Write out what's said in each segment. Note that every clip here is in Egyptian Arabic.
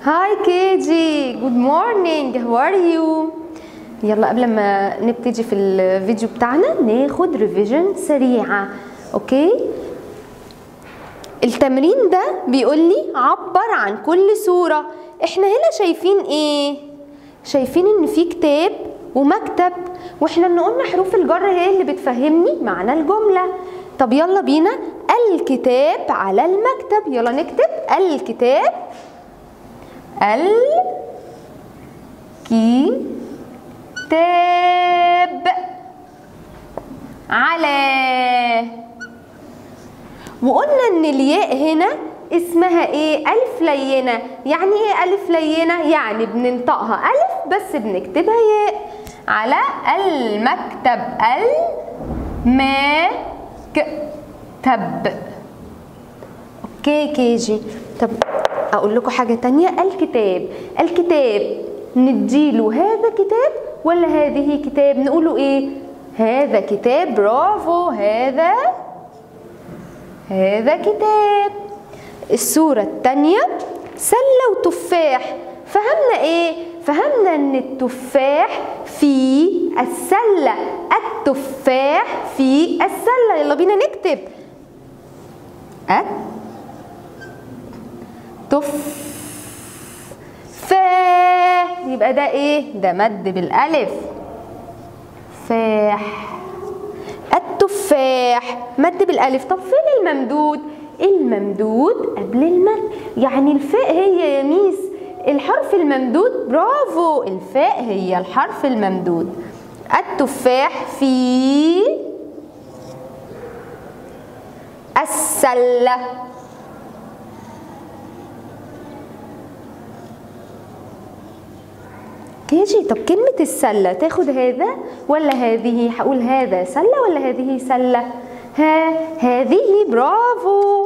هاي كيجي جود مورنينج هاو ار يو يلا قبل ما نبتدي في الفيديو بتاعنا ناخد ريفيجن سريعه اوكي التمرين ده بيقول لي عبر عن كل صوره احنا هنا شايفين ايه شايفين ان في كتاب ومكتب واحنا ان قلنا حروف الجر هي اللي بتفهمني معنى الجمله طب يلا بينا الكتاب على المكتب يلا نكتب الكتاب الكتاب على وقلنا ان الياء هنا اسمها ايه الف لينه يعني ايه الف لينه يعني بننطقها الف بس بنكتبها ياء على المكتب المكتب اوكي كيجي طب اقول لكم حاجه تانية الكتاب الكتاب نديله هذا كتاب ولا هذه كتاب نقوله ايه هذا كتاب برافو هذا هذا كتاب الصورة التانية سلة وتفاح فهمنا ايه فهمنا ان التفاح في السلة التفاح في السلة يلا بينا نكتب تفاح يبقى ده ايه ده مد بالالف فاح التفاح مد بالالف طب فين الممدود الممدود قبل المد يعني الفاء هي يا ميس الحرف الممدود برافو الفاء هي الحرف الممدود التفاح في السلة كيجي طب كلمة السلة تاخد هذا ولا هذه هقول هذا سلة ولا هذه سلة ها هذه برافو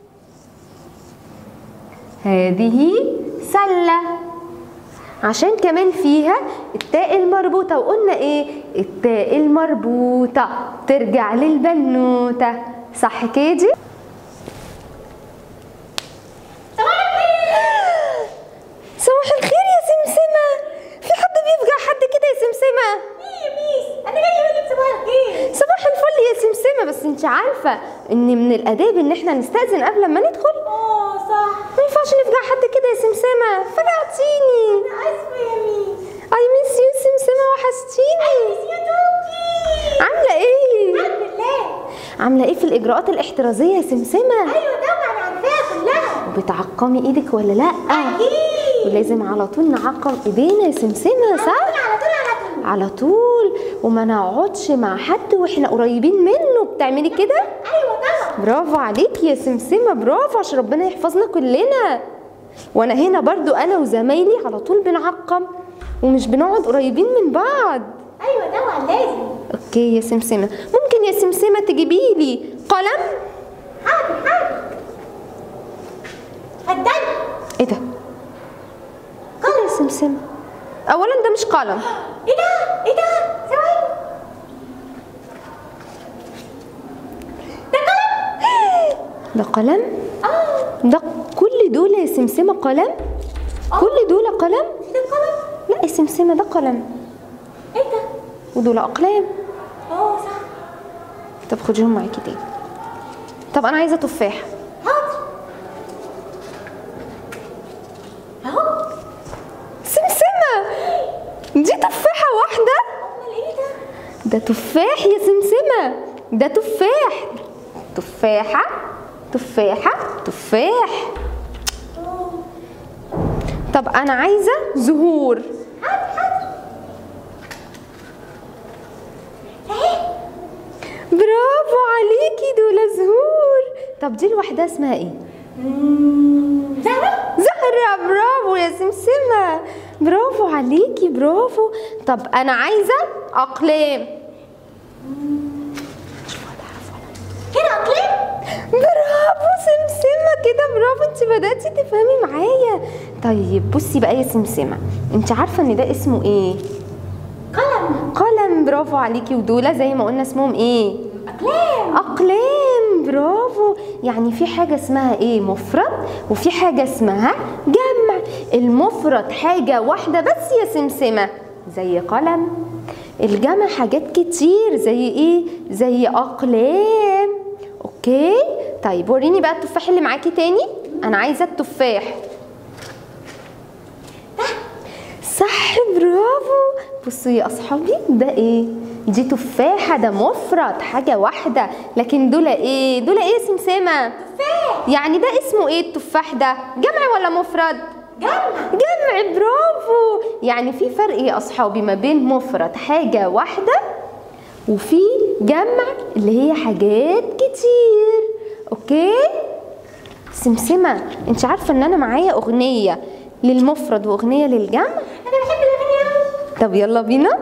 هذه سلة عشان كمان فيها التاء المربوطة وقلنا ايه التاء المربوطة ترجع للبنوتة صح كيجي صباح الخير يا سمسمة في حد بيفجع حد كده يا سمسمة ايه يا ميس انا جايه اقول لك صباح الخير صباح الفل يا سمسمة بس انت عارفة ان من الاداب ان احنا نستأذن قبل ما ندخل اه صح ما ينفعش نفجع حد كده يا سمسمة فجعتيني انا اسفه يا ميس اي ميس يو سمسمة وحشتيني ميس يا توكي عاملة ايه الحمد لله عاملة ايه في الاجراءات الاحترازية يا سمسمة ايوه طبعا عارفاها كلها وبتعقمي ايدك ولا لا اكيد ولازم على طول نعقم ايدينا يا سمسمة صح على طول على طول على طول وما نقعدش مع حد واحنا قريبين منه بتعملي كده ايوه طبعا برافو عليكي يا سمسمة برافو عشان ربنا يحفظنا كلنا وانا هنا برضو انا وزمايلي على طول بنعقم ومش بنقعد قريبين من بعض ايوه طبعا لازم اوكي يا سمسمة ممكن يا سمسمة تجيبي لي قلم حاضر حاضر اتفضلي ايه ده قلم يا سمسمة اولا ده مش قلم ايه ده ايه ده ثواني ده قلم ده قلم اه ده كل دول يا سمسمة قلم كل دول قلم ده قلم لا يا سمسمة ده قلم ايه ده ودول اقلام اه صح طب خديهم معاكي تاني طب انا عايزه تفاح حاضر اهو سمسمة دي تفاحة واحدة امال ايه ده ده تفاح يا سمسمة ده تفاح تفاحة تفاحة تفاح اه طب أنا عايزة زهور حاضر حاضر اهي برافو عليكي دول زهور طب دي لوحدها اسمها ايه؟ زهرة زهرة برافو يا سمسمة برافو عليكي برافو طب أنا عايزة أقلام هنا اقلام برافو سمسمة كده برافو انت بدأتي تفهمي معايا طيب بصي بقى يا سمسمة انت عارفة ان ده اسمه ايه قلم قلم برافو عليكي ودول زي ما قلنا اسمهم ايه اقلام اقلام برافو يعني في حاجه اسمها ايه مفرد وفي حاجه اسمها جمع المفرد حاجة واحدة بس يا سمسمة زي قلم الجمع حاجات كتير زي ايه زي اقلام اوكي طيب وريني بقى التفاح اللي معاكي تاني انا عايزه التفاح صح برافو بصوا يا اصحابي ده ايه دي تفاحه ده مفرد حاجه واحده لكن دول ايه دول ايه يا سمسمه تفاح يعني ده اسمه ايه التفاح ده جمع ولا مفرد جمع جمع برافو يعني في فرق يا اصحابي ما بين مفرد حاجه واحده وفي جمع اللي هي حاجات كتير اوكي سمسمه انت عارفه ان انا معايا اغنيه للمفرد واغنيه للجمع انا بحب الاغاني قوي طب يلا بينا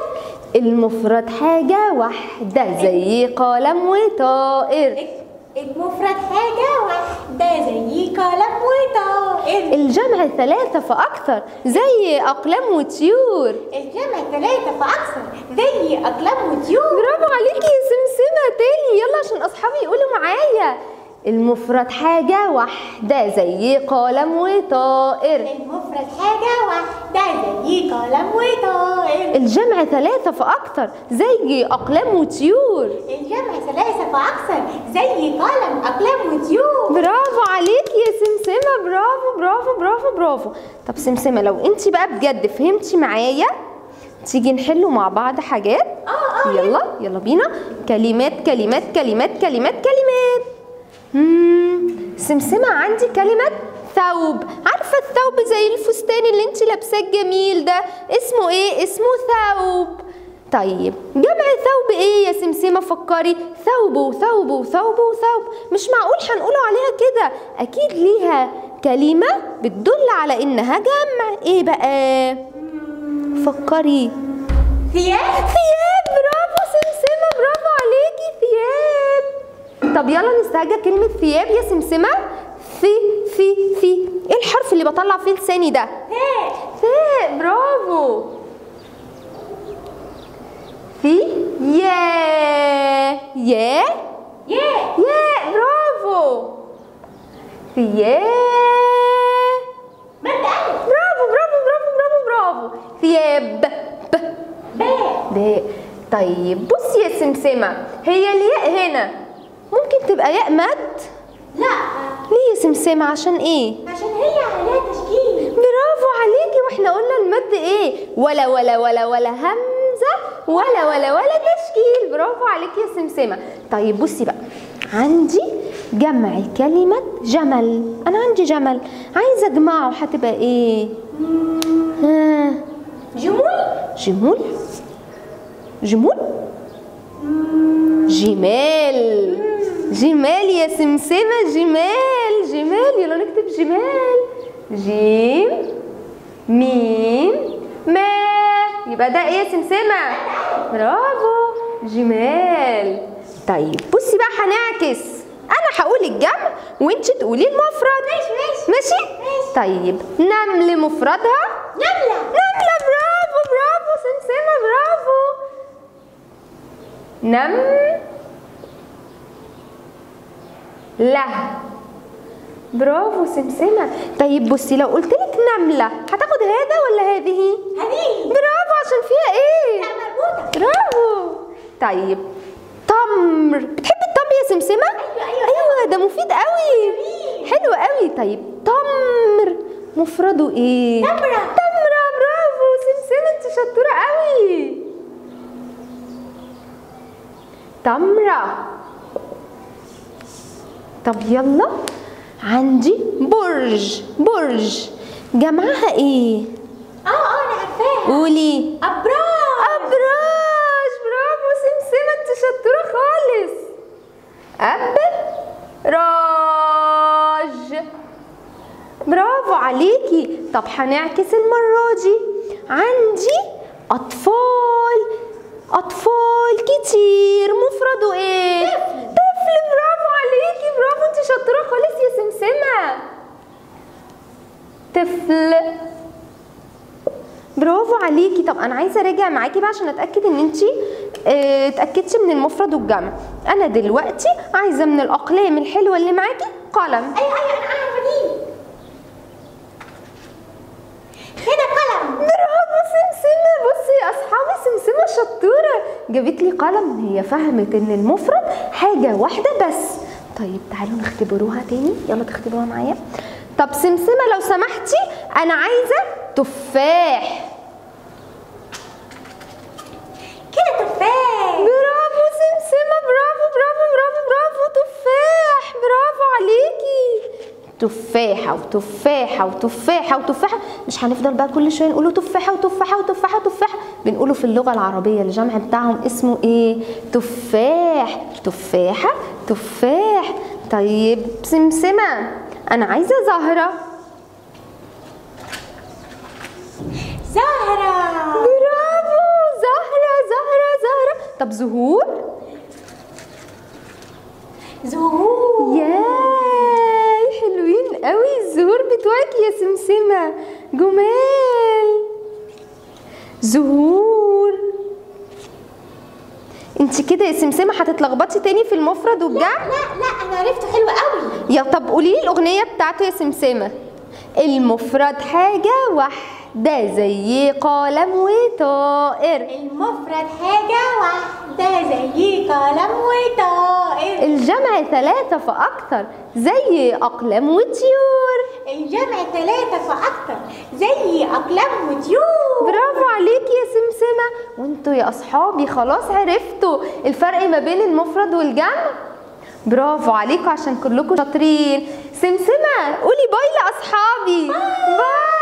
المفرد حاجه واحده زي قلم وطائر المفرد حاجة واحدة زي قلم وطائر الجمع ثلاثه فاكثر زي اقلام وطيور الجمع ثلاثة فأكثر زي أقلام وطيور برافو عليكي يا سمسمة تاني يلا عشان أصحابي يقولوا معايا المفرد حاجة واحدة زي قلم وطائر المفرد حاجة واحدة زي قلم وطائر الجمع ثلاثة فأكثر زي أقلام وطيور الجمع ثلاثة فأكثر زي قلم أقلام وطيور برافو عليكي يا سمسمة برافو برافو برافو برافو طب سمسمة لو انت بقى بجد فهمتي معايا تيجي نحلوا مع بعض حاجات اه اه يلا يلا بينا كلمات كلمات كلمات كلمات كلمات مم. سمسمة عندي كلمة ثوب عارفة الثوب زي الفستان اللي انت لابساه الجميل ده اسمه ايه اسمه ثوب طيب جمع ثوب ايه يا سمسمة فكري ثوب وثوب وثوب وثوب مش معقول هنقوله عليها كده اكيد ليها كلمة بتدل على انها جمع ايه بقى فكري ثياب ثياب برافو سمسمة برافو عليكي ثياب طب يلا نستهجى كلمة ثياب يا سمسمة في في في ايه الحرف اللي بطلع فيه لساني ده ثاء ثاء برافو في يا يا ياء يا برافو ثياب مد ألف برافو برافو برافو برافو برافو ثياب ب باء باء طيب بصي يا سمسمة هي الياء هنا ممكن تبقى ياء مد لا ليه يا سمسمة عشان ايه عشان هي عليها تشكيل برافو عليكي واحنا قلنا المد ايه ولا ولا ولا ولا همزة ولا ولا ولا تشكيل برافو عليكي يا سمسمة طيب بصي بقى عندي جمع كلمة جمل أنا عندي جمل عايزة أجمعه هتبقى إيه؟ ها جمول جمول جمول جمال جمال يا سمسمة جمال جمال يلا نكتب جمال جيم ميم ما يبقى ده ايه يا سمسمة برافو جمال طيب بصي بقى هنعكس انا هقول الجمع وانت تقولي المفرد ماشي ماشي ماشي ماشي. طيب نمل مفردها نملة نملة برافو برافو سمسمة برافو نم له برافو سمسمة طيب بصي لو قلت لك نملة هتاخد هذا ولا هذه؟ هذه برافو عشان فيها ايه؟ لا مربوطة برافو طيب تمر بتحبي التمر يا سمسمة؟ أيوة، أيوة. ايوه ده مفيد قوي حلو قوي طيب تمر مفرده ايه؟ تمرة تمرة برافو سمسمة انت شطورة قوي تمرة طب يلا عندي برج برج جمعها ايه؟ اه اه انا عارفاها قولي ابراج أبراج برافو سمسمة انت شطورة خالص أبراج برافو عليكي طب هنعكس المرة دي عندي أطفال أطفال كتير مفرده إيه؟ طفل برافو عليكي برافو انت شطورة خالص يا سمسمة طفل برافو عليكي طب انا عايزه اراجع معاكي بقى عشان اتاكد ان انت اه اتاكدتي من المفرد والجمع انا دلوقتي عايزه من الاقلام الحلوه اللي معاكي قلم ايوه ايوه انا عارفه دي هنا قلم برافو سمسمة بصي يا أصحابي سمسمة شطورة جابت لي قلم هي فهمت إن المفرد حاجة واحدة بس طيب تعالوا نختبروها تاني يلا تختبروها معايا طب سمسمة لو سمحتي أنا عايزة تفاح كده تفاح برافو سمسمة برافو برافو برافو برافو تفاح برافو عليكي تفاحة وتفاحة وتفاحة وتفاحة مش هنفضل بقى كل شوية نقوله تفاحة وتفاحة وتفاحة وتفاحة بنقوله في اللغة العربية الجمع بتاعهم اسمه ايه تفاح تفاحة تفاح طيب سمسمة أنا عايزة زهرة زهرة برافو زهرة زهرة زهرة طب زهور زهور ياي حلوين قوي الزهور بتوعك يا سمسمة جمال زهور انت كده يا سمسمة هتتلخبطي تاني في المفرد والجمع لا لا انا عرفته حلو قوي يا طب قولي لي الاغنية بتاعته يا سمسمة المفرد حاجة واحدة زي قلم وطائر المفرد حاجة واحدة زي قلم وطائر الجمع ثلاثة فأكثر زي أقلام وطيور الجمع ثلاثة فأكثر زي أقلام وطيور برافو عليكي يا سمسمة وانتوا يا أصحابي خلاص عرفتوا الفرق ما بين المفرد والجمع برافو عليكم عشان كلكم شاطرين سمسمة قولي باي لأصحابي باي